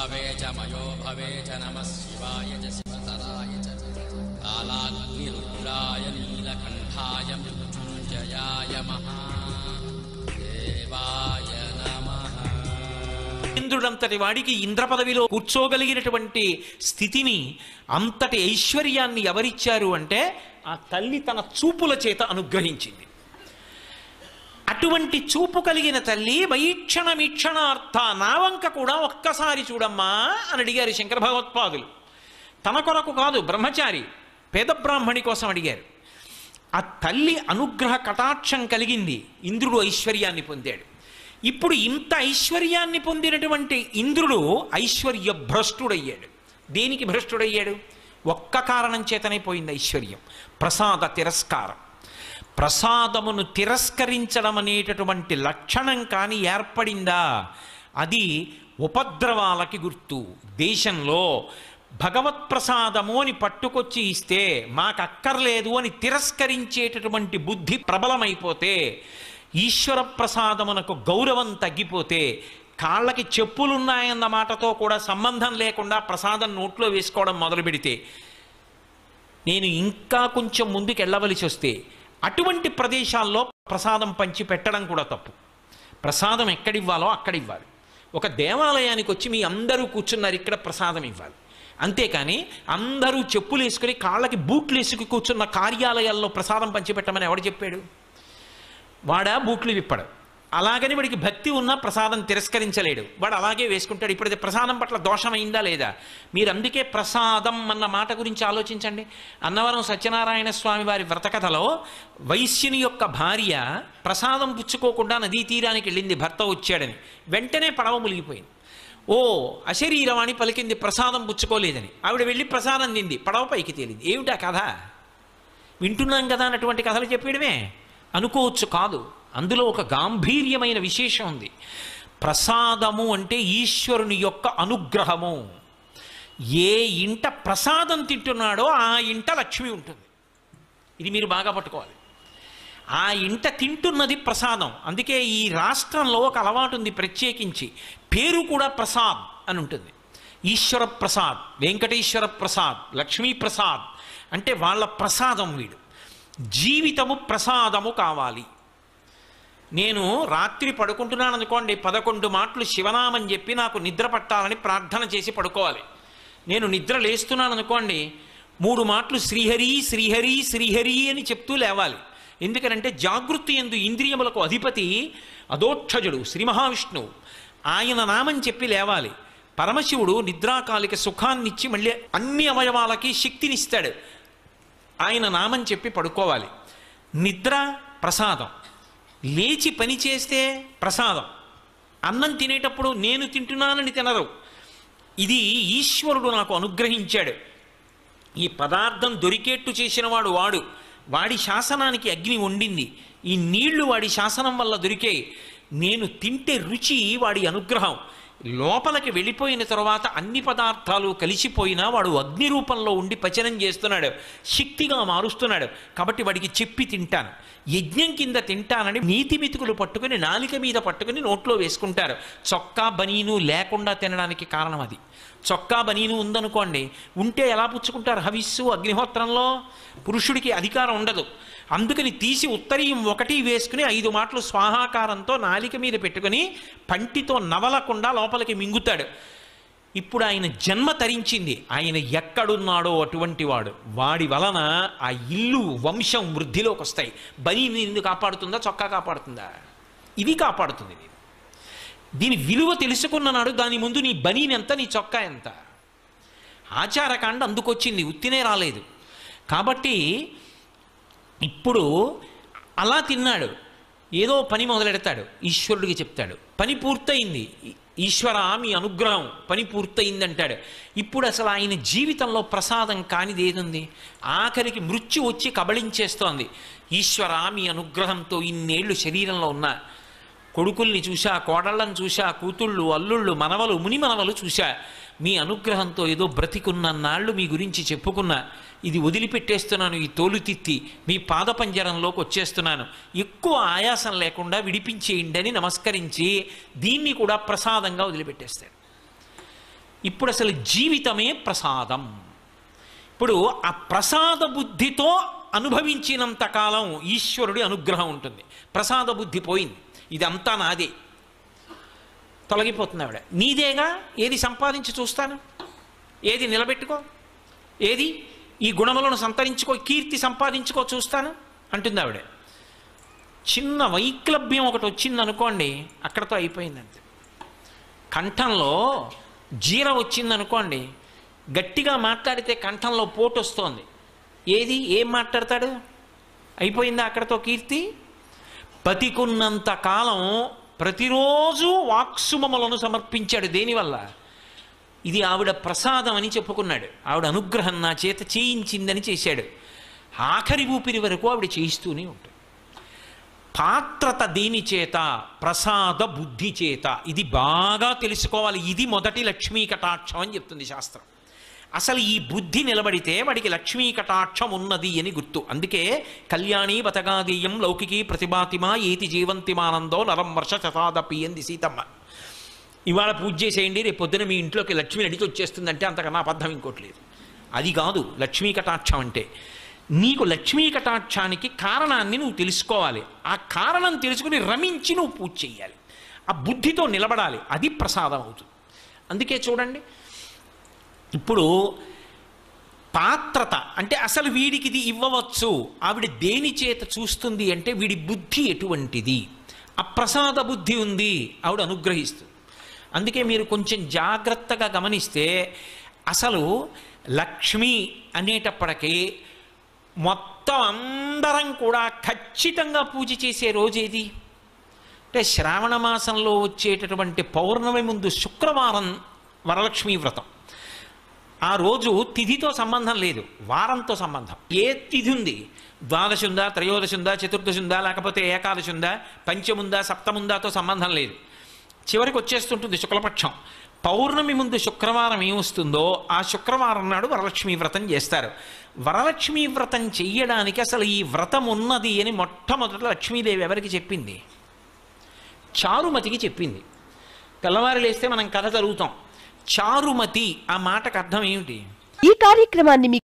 भवे च मयो भवे च नमः शिवाय च शिवतराय च कालाग्निरुद्राय नीलकण्ठाय मृत्युञ्जयाय महादेवाय नमः ఇంద్రుడంతటి వాడికి ఇంద్ర పదవిలో కూర్చోగలిగినటువంటి స్థితిని అంతటి ఐశ్వర్యాన్ని ఎవరిచ్చారు అంటే ఆ తల్లి తన చూపుల చేత అనుగ్రహించింది అటువంటి చూపు కలిగిన తల్లి వైక్షణ వీక్షణార్థ నా వంక కూడా ఒక్కసారి చూడమ్మా అని అడిగారు శంకర భగవత్పాదులు తన కొరకు కాదు బ్రహ్మచారి పేద బ్రాహ్మణి కోసం అడిగారు ఆ తల్లి అనుగ్రహ కటాక్షం కలిగింది ఇంద్రుడు ఐశ్వర్యాన్ని పొందాడు ఇప్పుడు ఇంత ఐశ్వర్యాన్ని పొందినటువంటి ఇంద్రుడు ఐశ్వర్య భ్రష్టుడయ్యాడు దేనికి భ్రష్టుడయ్యాడు ఒక్క కారణం చేతనే పోయింది ఐశ్వర్యం ప్రసాద తిరస్కారం ప్రసాదమును తిరస్కరించడం అనేటటువంటి లక్షణం కానీ ఏర్పడిందా అది ఉపద్రవాలకి గుర్తు దేశంలో భగవత్ ప్రసాదము అని పట్టుకొచ్చి ఇస్తే మాకు అక్కర్లేదు అని తిరస్కరించేటటువంటి బుద్ధి ప్రబలమైపోతే ఈశ్వర ప్రసాదమునకు గౌరవం తగ్గిపోతే కాళ్ళకి చెప్పులున్నాయన్న మాటతో కూడా సంబంధం లేకుండా ప్రసాదం నోట్లో వేసుకోవడం మొదలు పెడితే నేను ఇంకా కొంచెం ముందుకు వెళ్ళవలసి వస్తే అటువంటి ప్రదేశాల్లో ప్రసాదం పంచి పెట్టడం కూడా తప్పు ప్రసాదం ఎక్కడివ్వాలో అక్కడ ఇవ్వాలి ఒక దేవాలయానికి వచ్చి మీ అందరూ కూర్చున్నారు ఇక్కడ ప్రసాదం ఇవ్వాలి అంతేకాని అందరూ చెప్పులు వేసుకుని కాళ్ళకి బూట్లు వేసుకు కూర్చున్న కార్యాలయాల్లో ప్రసాదం పంచిపెట్టమని ఎవడు చెప్పాడు వాడా బూట్లు విప్పడు అలాగని వాడికి భక్తి ఉన్నా ప్రసాదం తిరస్కరించలేడు వాడు అలాగే వేసుకుంటాడు ఇప్పుడు అది ప్రసాదం పట్ల దోషమైందా లేదా మీరు అందుకే ప్రసాదం అన్న మాట గురించి ఆలోచించండి అన్నవరం సత్యనారాయణ స్వామి వారి వ్రతకథలో వైశ్యుని యొక్క భార్య ప్రసాదం పుచ్చుకోకుండా నదీ తీరానికి వెళ్ళింది భర్త వచ్చాడని వెంటనే పడవ మునిగిపోయింది ఓ అశరీరవాణి పలికింది ప్రసాదం పుచ్చుకోలేదని ఆవిడ వెళ్ళి ప్రసాదం తింది పడవ పైకి తేలింది ఏమిటా కథ వింటున్నాం కదా అన్నటువంటి కథలు చెప్పేయడమే అనుకోవచ్చు కాదు అందులో ఒక గాంభీర్యమైన విశేషం ఉంది ప్రసాదము అంటే ఈశ్వరుని యొక్క అనుగ్రహము ఏ ఇంట ప్రసాదం తింటున్నాడో ఆ ఇంట లక్ష్మి ఉంటుంది ఇది మీరు బాగా పట్టుకోవాలి ఆ ఇంట తింటున్నది ప్రసాదం అందుకే ఈ రాష్ట్రంలో ఒక అలవాటు ఉంది ప్రత్యేకించి పేరు కూడా ప్రసాద్ అని ఉంటుంది ఈశ్వర ప్రసాద్ వెంకటేశ్వర ప్రసాద్ లక్ష్మీ ప్రసాద్ అంటే వాళ్ళ ప్రసాదం వీడు జీవితము ప్రసాదము కావాలి నేను రాత్రి పడుకుంటున్నాను అనుకోండి పదకొండు మాటలు శివనామని చెప్పి నాకు నిద్ర పట్టాలని ప్రార్థన చేసి పడుకోవాలి నేను నిద్ర లేస్తున్నాను అనుకోండి మూడు మాటలు శ్రీహరి శ్రీహరి శ్రీహరి అని చెప్తూ లేవాలి ఎందుకనంటే జాగృతి ఎందు ఇంద్రియములకు అధిపతి అదోక్షజుడు శ్రీ మహావిష్ణువు ఆయన నామం చెప్పి లేవాలి పరమశివుడు నిద్రాకాలిక సుఖాన్నిచ్చి మళ్ళీ అన్ని అవయవాలకి శక్తినిస్తాడు ఆయన నామం చెప్పి పడుకోవాలి నిద్ర ప్రసాదం లేచి పని చేస్తే ప్రసాదం అన్నం తినేటప్పుడు నేను తింటున్నానని తినరు ఇది ఈశ్వరుడు నాకు అనుగ్రహించాడు ఈ పదార్థం దొరికేట్టు చేసినవాడు వాడు వాడి శాసనానికి అగ్ని వండింది ఈ నీళ్లు వాడి శాసనం వల్ల దొరికాయి నేను తింటే రుచి వాడి అనుగ్రహం లోపలికి వెళ్ళిపోయిన తర్వాత అన్ని పదార్థాలు కలిసిపోయినా వాడు అగ్ని రూపంలో ఉండి పచనం చేస్తున్నాడు శక్తిగా మారుస్తున్నాడు కాబట్టి వాడికి చెప్పి తింటాను యజ్ఞం కింద తింటానని నీతి మితుకులు పట్టుకుని నాలిక మీద పట్టుకుని నోట్లో వేసుకుంటారు చొక్కా బనీను లేకుండా తినడానికి కారణం అది చొక్కా బనీను ఉందనుకోండి ఉంటే ఎలా పుచ్చుకుంటారు హవిస్సు అగ్నిహోత్రంలో పురుషుడికి అధికారం ఉండదు అందుకని తీసి ఉత్తరీయం ఒకటి వేసుకుని ఐదు మాటలు స్వాహాకారంతో నాలిక మీద పెట్టుకుని పంటితో నవలకుండా లోపలికి మింగుతాడు ఇప్పుడు ఆయన జన్మ తరించింది ఆయన ఎక్కడున్నాడో అటువంటి వాడు వాడి వలన ఆ ఇల్లు వంశం వృద్ధిలోకి వస్తాయి బని నిన్ను కాపాడుతుందా చొక్కా కాపాడుతుందా ఇది కాపాడుతుంది నేను దీని విలువ తెలుసుకున్న నాడు దాని ముందు నీ బనీని ఎంత నీ చొక్కా ఎంత ఆచారకాండ అందుకొచ్చింది ఉత్తినే రాలేదు కాబట్టి ఇప్పుడు అలా తిన్నాడు ఏదో పని మొదలెడతాడు ఈశ్వరుడికి చెప్తాడు పని పూర్తయింది ఈ- ఈశ్వర మీ అనుగ్రహం పని పూర్తయింది అంటాడు ఇప్పుడు అసలు ఆయన జీవితంలో ప్రసాదం కానిది ఏదుంది ఆఖరికి మృత్యు వచ్చి కబళించేస్తోంది ఈశ్వర మీ అనుగ్రహంతో ఇన్నేళ్ళు శరీరంలో ఉన్నా కొడుకుల్ని చూశా కోడళ్ళని చూశా కూతుళ్ళు అల్లుళ్ళు మనవలు ముని మనవలు చూశా మీ అనుగ్రహంతో ఏదో బ్రతికున్న నాళ్ళు మీ గురించి చెప్పుకున్నా ఇది వదిలిపెట్టేస్తున్నాను ఈ తోలుతిత్తి మీ పాదపంజరంలోకి వచ్చేస్తున్నాను ఎక్కువ ఆయాసం లేకుండా విడిపించేయండి అని నమస్కరించి దీన్ని కూడా ప్రసాదంగా వదిలిపెట్టేస్తాడు ఇప్పుడు అసలు జీవితమే ప్రసాదం ఇప్పుడు ఆ ప్రసాద బుద్ధితో అనుభవించినంత కాలం ఈశ్వరుడి అనుగ్రహం ఉంటుంది ప్రసాద బుద్ధి పోయింది ఇదంతా నాదే తొలగిపోతుంది ఆవిడ నీదేగా ఏది సంపాదించి చూస్తాను ఏది నిలబెట్టుకో ఏది ఈ గుణములను సంతరించుకో కీర్తి సంపాదించుకో చూస్తాను అంటుంది ఆవిడ చిన్న వైక్లభ్యం ఒకటి వచ్చింది అనుకోండి అక్కడతో అయిపోయిందంతే కంఠంలో జీర వచ్చిందనుకోండి గట్టిగా మాట్లాడితే కంఠంలో పోటు వస్తోంది ఏది ఏం మాట్లాడతాడు అయిపోయిందా అక్కడతో కీర్తి బతికున్నంత కాలం ప్రతిరోజు వాక్సుమములను సమర్పించాడు దేనివల్ల ఇది ఆవిడ ప్రసాదం అని చెప్పుకున్నాడు ఆవిడ అనుగ్రహం నా చేత చేయించిందని చేశాడు ఆఖరి ఊపిరి వరకు ఆవిడ చేయిస్తూనే ఉంటుంది పాత్రత దేని చేత ప్రసాద బుద్ధి చేత ఇది బాగా తెలుసుకోవాలి ఇది మొదటి లక్ష్మీ కటాక్షం అని చెప్తుంది శాస్త్రం అసలు ఈ బుద్ధి నిలబడితే వాడికి లక్ష్మీ కటాక్షం ఉన్నది అని గుర్తు అందుకే కళ్యాణి బతగాదీయం లౌకికి ప్రతిభాతిమా ఏతి జీవంతిమానందో నరం వర్ష శతాదపి అంది సీతమ్మ ఇవాళ పూజ చేసేయండి రేపు పొద్దున మీ ఇంట్లోకి లక్ష్మి నడిచి వచ్చేస్తుందంటే అంతకన్నా అబద్ధం ఇంకోటి లేదు అది కాదు లక్ష్మీ కటాక్షం అంటే నీకు లక్ష్మీ కటాక్షానికి కారణాన్ని నువ్వు తెలుసుకోవాలి ఆ కారణం తెలుసుకుని రమించి నువ్వు పూజ చేయాలి ఆ బుద్ధితో నిలబడాలి అది ప్రసాదం అవుతుంది అందుకే చూడండి ఇప్పుడు పాత్రత అంటే అసలు వీడికి ఇది ఇవ్వవచ్చు ఆవిడ దేని చేత చూస్తుంది అంటే వీడి బుద్ధి ఎటువంటిది ఆ ప్రసాద బుద్ధి ఉంది ఆవిడ అనుగ్రహిస్తుంది అందుకే మీరు కొంచెం జాగ్రత్తగా గమనిస్తే అసలు లక్ష్మి అనేటప్పటికీ మొత్తం అందరం కూడా ఖచ్చితంగా పూజ చేసే రోజేది అంటే శ్రావణ మాసంలో వచ్చేటటువంటి పౌర్ణమి ముందు శుక్రవారం వరలక్ష్మీ వ్రతం ఆ రోజు తిథితో సంబంధం లేదు వారంతో సంబంధం ఏ తిథి ఉంది ద్వాదశి ఉందా త్రయోదశి ఉందా చతుర్దశి ఉందా లేకపోతే ఏకాదశి ఉందా పంచముందా సప్తముందాతో సంబంధం లేదు చివరికి వచ్చేస్తుంటుంది శుక్లపక్షం పౌర్ణమి ముందు శుక్రవారం ఏమొస్తుందో ఆ శుక్రవారం నాడు వరలక్ష్మీ వ్రతం చేస్తారు వరలక్ష్మీ వ్రతం చెయ్యడానికి అసలు ఈ వ్రతం ఉన్నది అని మొట్టమొదట లక్ష్మీదేవి ఎవరికి చెప్పింది చారుమతికి చెప్పింది తెల్లవారు లేస్తే మనం కథ చదువుతాం చారుమతి ఆ మాటకు అర్థం ఏమిటి ఈ కార్యక్రమాన్ని మీకు